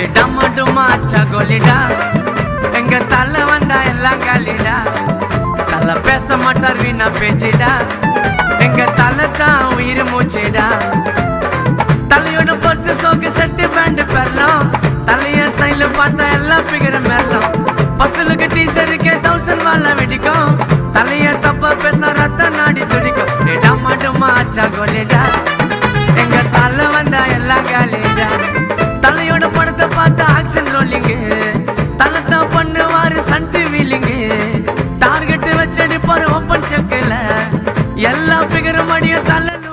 டம்மா டும்மா அச்சா கோலிடா எங்க தள்ள வந்தா எல்லாம் காலிடா தள்ள பேச மாட்டார் வீணா பேச்சிடா எங்க தலை தான் உயிர் மூச்சிடா தலையோட பர்ஸ் சோக்கு செட்டு பேண்ட் பெறலாம் தலைய ஸ்டைல பார்த்தா எல்லாம் பிகர மேலாம் பசலுக்கு டீச்சருக்கு தௌசண்ட் வாழ வெடிக்கும் தலைய தப்பா பேச ரத்த நாடி துடிக்கும் டம்மா டும்மா அச்சா கோலிடா எங்க தலை வந்தா எல்லாம் காலிடா தலையோட படத்தை பார்த்து ஆக்ஷன் ரோலிங்கு தலை தான் பண்ணுவாரு சண்டு வீலிங்கு டார்கெட் வச்சடி பாரு ஓப்பன் செக்கில் எல்லா பிகரும் அடியும் தலை